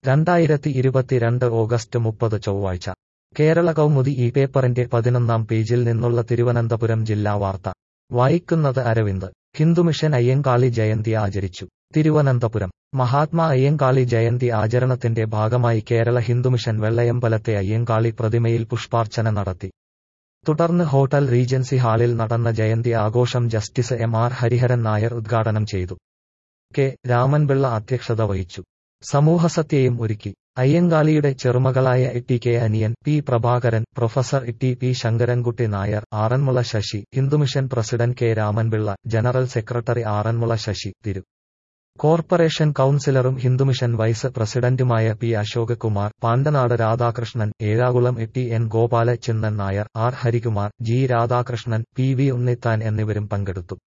രണ്ടായിരത്തി ഇരുപത്തിരണ്ട് ഓഗസ്റ്റ് മുപ്പത് ചൊവ്വാഴ്ച കേരള കൗമുദി ഈ പേപ്പറിന്റെ പതിനൊന്നാം പേജിൽ നിന്നുള്ള തിരുവനന്തപുരം ജില്ലാ വാർത്ത വായിക്കുന്നത് അരവിന്ദ് ഹിന്ദുമിഷൻ അയ്യങ്കാളി ജയന്തി ആചരിച്ചു തിരുവനന്തപുരം മഹാത്മാ അയ്യങ്കാളി ജയന്തി ആചരണത്തിന്റെ ഭാഗമായി കേരള ഹിന്ദുമിഷൻ വെള്ളയമ്പലത്തെ അയ്യങ്കാളി പ്രതിമയിൽ പുഷ്പാർച്ചന നടത്തി തുടർന്ന് ഹോട്ടൽ റീജൻസി ഹാളിൽ നടന്ന ജയന്തി ആഘോഷം justice M R Hariharan Nair ഉദ്ഘാടനം ചെയ്തു കെ രാമൻപിള്ള അധ്യക്ഷത വഹിച്ചു സമൂഹസത്യയും ഒരുക്കി അയ്യങ്കാളിയുടെ ചെറുമകളായ T K Aniyan P Prabhakaran professor T P Sankarankutty Nair Aranmula Sasi Hindu Mission president K Ramanpillai general secretary Aranmula Sasi Thiru corporation കൌൺസിലറും ഹിന്ദുമിഷൻ വൈസ് പ്രസിഡന്റുമായ P Ashok Kumar Pandanad Radhakrishnan Ezhamkulam T N Gopalachandran Nair R Harikumar G Radhakrishnan P V Unnithan എന്നിവരും പങ്കെടുത്തു